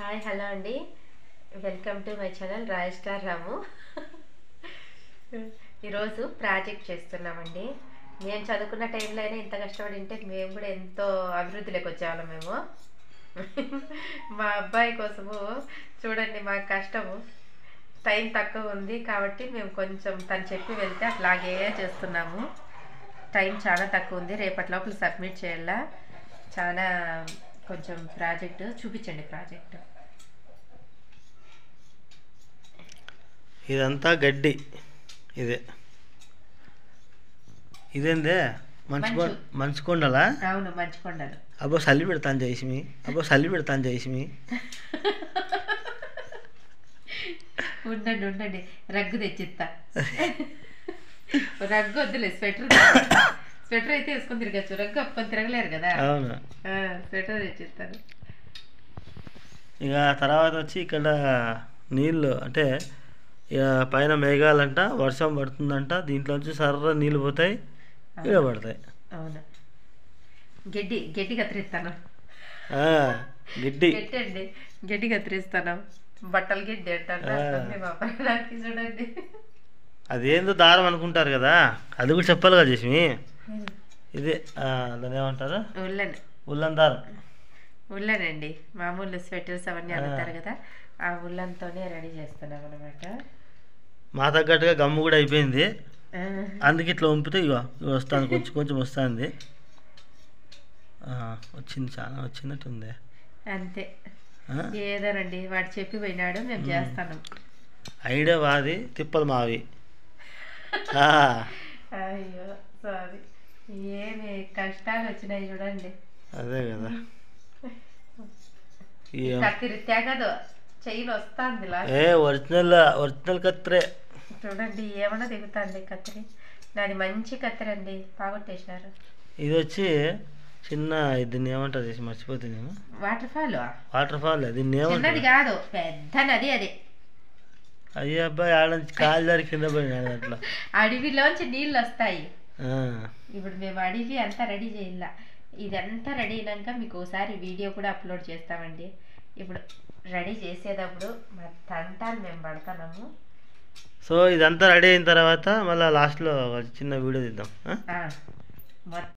Hi hello అండి welcome to my channel royal star Ramu ఈరోజు project చేస్తున్నామండి మేము చదువుకున్న టైంలో అయినా ఇంత కష్టపడి ఉంటే మేము కూడా ఎంతో అభివృద్ధిలోకి వచ్చేవాళ్ళం మేము మా అబ్బాయి కోసము చూడండి మా కష్టము టైం తక్కువ ఉంది కాబట్టి మేము కొంచెం తను చెప్పి వెళ్తే అట్లాగే చేస్తున్నాము టైం చాలా తక్కువ ఉంది రేపటి లోపల సబ్మిట్ చేయాలా చాలా కొంచెం ప్రాజెక్ట్ చూపించండి ప్రాజెక్ట్ ఇదంతా గడ్డి ఇదే ఇదేందే మంచు మంచు. మంచు కొండలా అవును మంచికొండలు అబ్బో చలి పెడతాను జైసిమి అబ్బో చలి పెడతాను జైసిమి ఉండండి ఉండండి రగ్గు తెచ్చిస్తా రగ్గు వద్దులే స్వెటర్ స్వెటర్ అయితే వేసుకొని తిరగచ్చు రగ్గు అప్పుకొని తిరగలేరు కదా అవును ఆ, స్వెటర్ తెచ్చిస్తాను ఇక తర్వాత వచ్చి ఇక్కడ నీళ్ళు అంటే ఇక పైన మేఘాలంట వర్షం పడుతుందంట దీంట్లోంచి సర్ర నీళ్ళు పోతాయి ఇక పడతాయి అవును గడ్డి గడ్డి కత్తిరిస్తాను ఆ, గిడ్డి గడ్డి అండి గడ్డి కత్తిరిస్తాను బట్టలు గిడ్డి అంటారు ఆ. అట్లుంది మా పైనకి చూడండి అదేందో దారం అనుకుంటారు కదా అది కూడా చెప్పాలి కదా చేసి ఇదే ఆ, దాన్ని ఏమంటారు ఉల్లన్ ఉల్లన్ దారం ఉల్లన్ అండి మామూలు స్వెటర్స్ అవన్నీ ఆ. అమ్ముతారు కదా ఆ ఉల్లన్తోనే రెడీ చేస్తున్నాం అనమాట మా తగ్గట్టుగా గమ్ము కూడా అయిపోయింది అందుకే ఇట్లా వంపితే ఇగో ఇగో వస్తుంది కొంచెం కొంచెం వస్తుంది వచ్చింది చాలా వచ్చినట్టుంది అంతే ఆ? ఏదోనండి వాడు చెప్పి పోయినాడు మేము చేస్తాను ఐడియా వాది తిప్పలు మావి ఆ, అయ్యో సారీ ఏమి కష్టాలు వచ్చినాయి చూడండి అదే కదా ఈ కత్తిరి తెగదు చెయ్యి వస్తుంది ఏ ఒరిజినల్ ఒరిజినల్ కత్తిరే చూడండి ఏమన్నా దిగుతుంది కత్తిరి నాది మంచి కత్తిరి అండి బాగొట్టేసినారు ఇది వచ్చి చిన్న దీన్ని ఏమంటారు చేసి మర్చిపోతుంది నేను వాటర్ ఫాల్ వాటర్ ఫాల్ దీన్ని చిన్నది ఏమంటారు కాదు పెద్ద నది అది అయ్యే అబ్బాయి ఆడ నుంచి కాలు జారి కింద పోయినాడు అట్లా అడవిలోంచి నీళ్ళు వస్తాయి ఆ, ఇప్పుడు మేము అడిగి అంతా రెడీ చేయాల ఇదంతా రెడీ అయినాక మీకు ఒకసారి వీడియో కూడా అప్లోడ్ చేస్తామండి ఇప్పుడు రెడీ చేసేటప్పుడు మా తంటాలు మేము పడతాము సో ఇదంతా రెడీ అయిన తర్వాత మళ్ళీ లాస్ట్లో చిన్న వీడియో తీద్దాం ఆ? మొత్తం